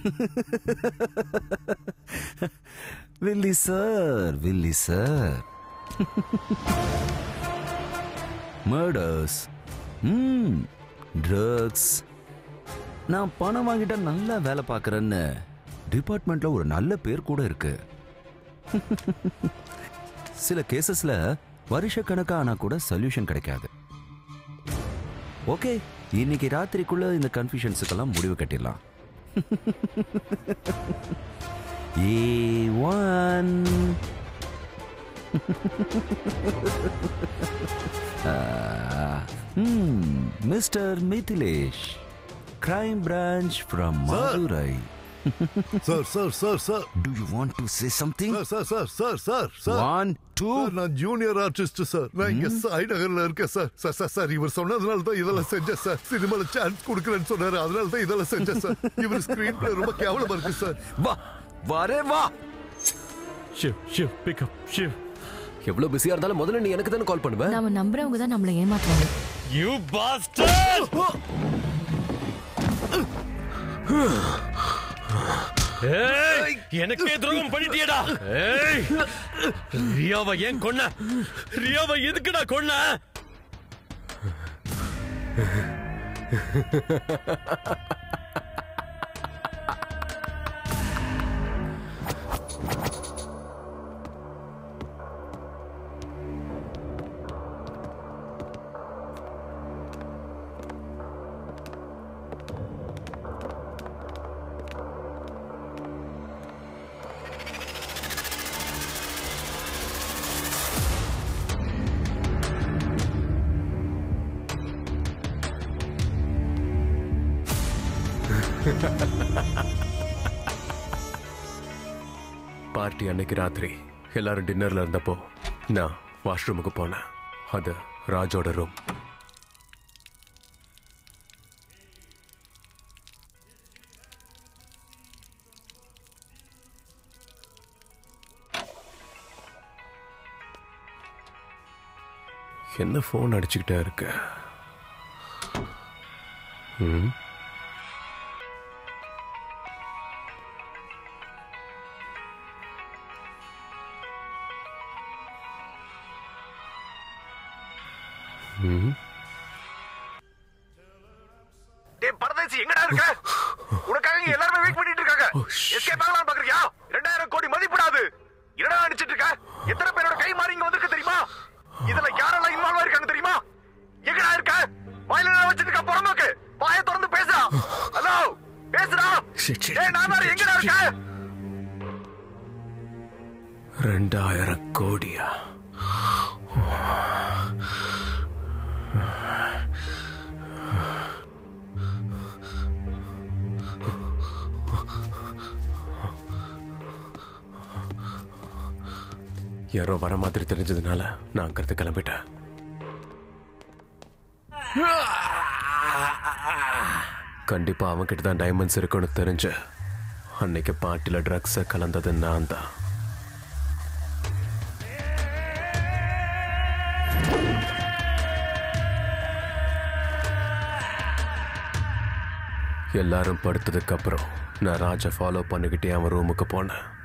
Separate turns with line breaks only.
வில்லி sir Willy sir murders hmm drugs நான் பணம் வாங்கிட்டா நல்லா வேலை பார்க்குறேன்னு டிபார்ட்மெண்ட்ல ஒரு நல்ல பேர் கூட இருக்கு சில கேசஸ்ல வருஷக்கணக்கா ஆனா கூட சொல்யூஷன் கிடைக்காது ஓகே இன்னைக்கு ராத்திரிக்குள்ள இந்த கன்ஃபியூஷன்ஸுக்கெல்லாம் முடிவு கட்டிடலாம் A one mister Mithilesh crime branch from Madurai
sir sir sir sir
do you want to say something
sir sir sir sir sir sir
one two
sir, நான் ஜூனியர் ஆர்டிஸ்ட் சார் நான் இங்க சாய் நகர்ல இருக்கேன் சார் சார் சார் சார் இவர் சொன்னதுனால தான் இதெல்லாம் செஞ்சேன் சார் சினிமால சான்ஸ் கொடுக்குறேன்னு சொன்னாரு அதனால தான் இதெல்லாம் செஞ்சேன் சார் இவர் ஸ்கிரீன் பிளே ரொம்ப கேவலமா இருக்கு சார்
வா வரே வா
ஷிவ் ஷிவ் பிக்கப் ஷிவ்
எவ்வளவு பிஸியா இருந்தாலும் முதல்ல நீ எனக்கு தானே கால் பண்ணுவ
நாம நம்புறவங்க தான் நம்மளை ஏமாத்துவாங்க
யூ பாஸ்டர் ஏய் எனக்கே துரோகம் பண்ணிட்டியடா ஏய் ரியாவை ஏன் கொன்ன ரியாவை எதுக்குடா கொன்ன
பார்ட்டி அன்னைக்கு ராத்திரி எல்லாரும் டின்னர்ல இருந்தப்போ நான் வாஷ்ரூமுக்கு போனேன் அது ராஜோட ரூம் என்ன ஃபோன் அடிச்சுக்கிட்டே இருக்கு ம் ம்
டேய் பரதேசி எங்கடா இருக்க உனக்காக இங்க எல்லாரும் வெயிட் பண்ணிட்டு இருக்காங்க எஸ்கேப் ஆகலாம் பாக்குறியா ரெண்டாயிரம் கோடி மதிப்பிடாது என்னடா அடிச்சிட்டு இருக்க எத்தனை பேரோட கை மாறி இங்க வந்திருக்கு தெரியுமா இதுல யாரெல்லாம் இன்வால்வ் ஆயிருக்காங்க தெரியுமா எங்கடா இருக்க வாயில என்ன வச்சிட்டு இருக்க புறம்போக்கு வாயை திறந்து பேசுடா ஹலோ பேசுடா
Shit, shit.
டேய் நான் வேற எங்கடா இருக்க
ரெண்டாயிரம் கோடியா யாரோ வர மாதிரி தெரிஞ்சதுனால நான் அங்கிருந்து கிளம்பிட்டேன் கண்டிப்பா அவன்கிட்ட தான் டைமண்ட்ஸ் இருக்குன்னு தெரிஞ்சு அன்னைக்கு பாட்டில ட்ரக்ஸை கலந்தது நான் தான் எல்லாரும் படுத்ததுக்கு அப்புறம் நான் ராஜை ஃபாலோ பண்ணிக்கிட்டே அவன் ரூமுக்கு போனேன்